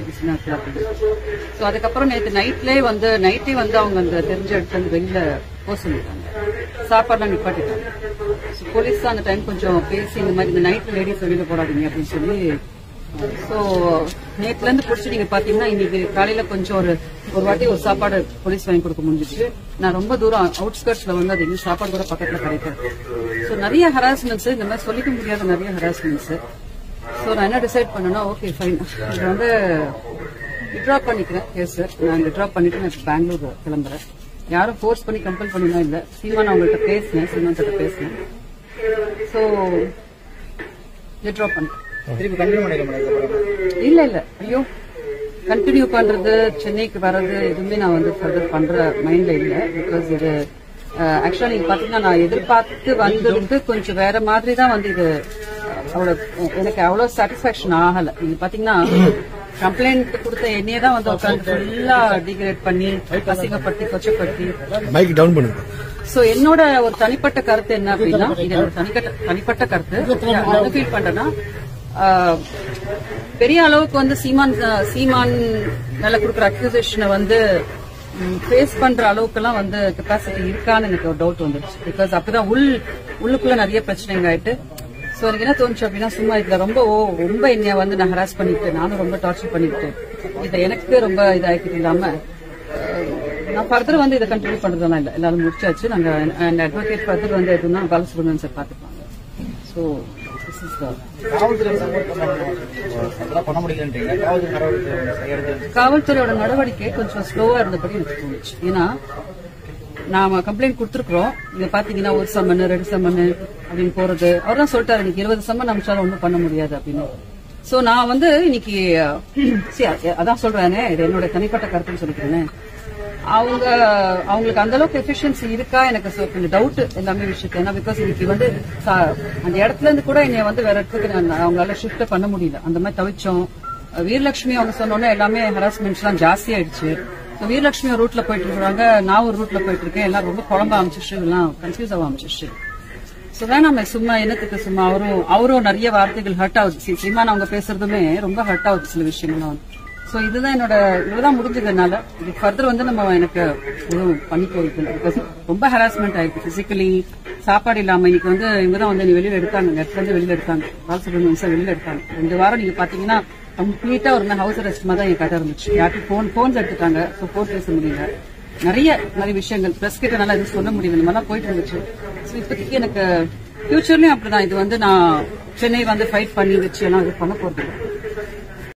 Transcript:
பிஸினா இருக்கலாம் அப்படின்னு ஸோ அதுக்கப்புறம் நேற்று நைட்லேயே வந்து நைட்டே வந்து அவங்க அந்த தெரிஞ்ச இடத்துல இருந்து வெளியில போக சொல்லிட்டாங்க சாப்பாடுலாம் நிப்பாட்டிட்டாங்க ஸோ போலீஸ் தான் அந்த டைம் கொஞ்சம் பேசி இந்த மாதிரி இந்த நைட்ல லேடிஸ் வெளியில போடாதீங்க அப்படின்னு சொல்லி ஸோ நேத்துல இருந்து பிடிச்சி நீங்க பாத்தீங்கன்னா இன்னைக்கு காலையில கொஞ்சம் ஒரு ஒரு வாட்டி ஒரு சாப்பாடு போலீஸ் வாங்கி கொடுக்க முடிஞ்சிச்சு நான் ரொம்ப தூரம் அவுட்ஸ்கர்ட்ஸ்ல வந்து அது இன்னும் சாப்பாடு கூட பக்கத்துல கிடைக்காது ஸோ நிறைய ஹராஸ்மெண்ட்ஸ் இந்த மாதிரி சொல்லிக்க முடியாத நிறைய ஹராஸ்மெண்ட்ஸ் ஸோ நான் என்ன டிசைட் பண்ணேன்னா ஓகே ஃபைன் இது வந்து விட்ரா பண்ணிக்கிறேன் கேஸ் நான் விட்ரா பண்ணிட்டு நான் இப்ப பெங்களூர் கிளம்புறேன் யாரும் ஃபோர்ஸ் பண்ணி கம்பல் பண்ணிலாம் இல்லை சீமான் அவங்கள்ட்ட பேசினேன் சீமான் கிட்ட பேசினேன் ஸோ விட்ரா பண்ணிட்டேன் திருப்பி கண்டினியூ பண்ணிக்க முடியாது இல்ல இல்ல ஐயோ கண்டினியூ பண்றது சென்னைக்கு வர்றது எதுவுமே நான் வந்து ஃபர்தர் பண்ற மைண்ட்ல இல்ல பிகாஸ் இது ஆக்சுவலா நீங்க பாத்தீங்கன்னா நான் எதிர்பார்த்து வந்திருந்து கொஞ்சம் வேற மாதிரி தான் வந்து இது அஹ், அவ்வளவு எனக்கு அவ்வளவு சாட்டிஸ்பாக்சன் ஆகல நீங்க பாத்தீங்கன்னா கம்ப்ளைண்ட் கொடுத்த என்னையே தான் வந்து உட்காந்து ஃபுல்லா டிகிரேட் பண்ணி அசிங்கப்படுத்தி கொச்சப்படுத்தி மைக் டவுன் பண்ணுங்க சோ என்னோட ஒரு தனிப்பட்ட கருத்து என்ன அப்படின்னா இது என்னோட தனிப்பட்ட தனிப்பட்ட கருத்து நான் என்ன ஃபீல் பண்றேன்னா ஆஹ், பெரிய அளவுக்கு வந்து சீமான் சீமான் மேல கொடுக்குற அக்யூசேஷனை வந்து ஃபேஸ் பண்ற அளவுக்குலாம் வந்து கெப்பாசிட்டி இருக்கான்னு எனக்கு ஒரு டவுட் வந்துருச்சு பிகாஸ் அப்பதான் உள் உள்ளுக்குள்ள நிறைய பிரச்சனைங்க ஆயிட்டு சோ எனக்கு என்ன தோணுச்சு அப்படின்னா சும்மா இதுல ரொம்ப ஓ ரொம்ப என்னைய வந்து நான் ஹராஸ் பண்ணிட்டு நானும் ரொம்ப டார்ச்சர் பண்ணிட்டு இதை எனக்கு ரொம்ப இதாக்கிட்டு இல்லாம நான் ஃபர்தர் வந்து இதை கண்டினியூ பண்றதெல்லாம் இல்ல எல்லாரும் முடிச்சாச்சு நாங்க அட்வொகேட் ஃபர்தர் வந்து எதுனா பாலசுப்ரமணியன் சார் பாத்துப்பாங்க ஸோ திஸ் இஸ் காவல்துறை சப்போர்ட் பண்ண அதெல்லாம் பண்ண முடியலன்றீங்க காவல்துறை நடவடிக்கை செய்யறது காவல்துறையோட நடவடிக்கை கொஞ்சம் ஸ்லோவா இருந்தபடி எனக்கு தோணுச்சு ஏன்னா நாம கம்ப்ளைண்ட் கொடுத்துருக்கோம் நீங்க பாத்தீங்கன்னா ஒரு சம்மன் ரெண்டு சம்மன் அப்படின்னு போறது அவர் தான் சொல்லிட்டாரு இன்னைக்கு இருபது சம்மன் அமிச்சாலும் ஒன்றும் பண்ண முடியாது அப்படின்னு சோ நான் வந்து இன்னைக்கு see, அதான் சொல்றேனே இது என்னோட தனிப்பட்ட கருத்துன்னு சொல்லிக்கிறேன் அவங்க அவங்களுக்கு அந்த அளவுக்கு எஃபிஷியன்சி இருக்கா எனக்கு so கொஞ்சம் டவுட் எல்லாமே விஷயத்துல ஏன்னா பிகாஸ் இன்னைக்கு வந்து சா- அந்த இடத்துல இருந்து கூட என்னைய வந்து வேற இடத்துக்கு நான் அவங்களால ஷிஃப்ட் பண்ண முடியல அந்த மாதிரி தவிச்சோம் வீரலட்சுமி அவங்க சொன்னோன்னே எல்லாமே ஹராஸ்மெண்ட்ஸ் எல்லாம் ஜாஸ்தி ஆயிடுச்சு So, வீரலட்சுமி ஒரு ரூட்ல போயிட்டு இருக்காங்க நான் ஒரு ரூட்ல போயிட்டு இருக்கேன் எல்லாம் ரொம்ப குழம்ப அமைச்சிச்சு எல்லாம் கன்ஃபியூஸ் ஆக அமைச்சிச்சு சோ வேணாமே சும்மா என்னத்துக்கு சும்மா அவரும் அவரும் நிறைய வார்த்தைகள் ஹர்ட் ஆகுது சி- சீமான் அவங்க பேசுறதுமே ரொம்ப ஹர்ட் ஆகுது சில விஷயங்கள்லாம் வந்து சோ இதுதான் என்னோட இதுதான் முடிஞ்சதுனால இது ஃபர்தர் வந்து நம்ம எனக்கு எதுவும் பண்ணி போயிருக்கு பிகாஸ் ரொம்ப ஹராஸ்மெண்ட் ஆயிருக்கு பிசிக்கலி சாப்பாடு இல்லாம இன்னைக்கு வந்து இவங்க தான் வந்து நீ வெளியில எடுத்தாங்க நெட்ல இருந்து வெளியில எடுத்தாங்க பாலசுப்ரமணியம் சார் வெளியில எடுத்தாங்க ரெண்டு வாரம் நீங்க பாத்தீங்கன்னா கம்ப்ளீட்டா ஒரு ஹவுஸ் அரெஸ்ட் மாதிரி தான் என் கதை இருந்துச்சு யாருக்கும் போன் போன்ஸ் எடுத்துட்டாங்க ஸோ போன் பேச முடியல நிறைய நிறைய விஷயங்கள் பிரஸ் கிட்ட நல்லா எதுவும் சொல்ல முடியல இந்த மாதிரிலாம் போயிட்டு இருந்துச்சு ஸோ இப்போதைக்கு எனக்கு ஃபியூச்சர்லயும் அப்படிதான் இது வந்து நான் சென்னை வந்து ஃபைட் பண்ணி வச்சு எல்லாம் இது பண்ண போறது இல்ல.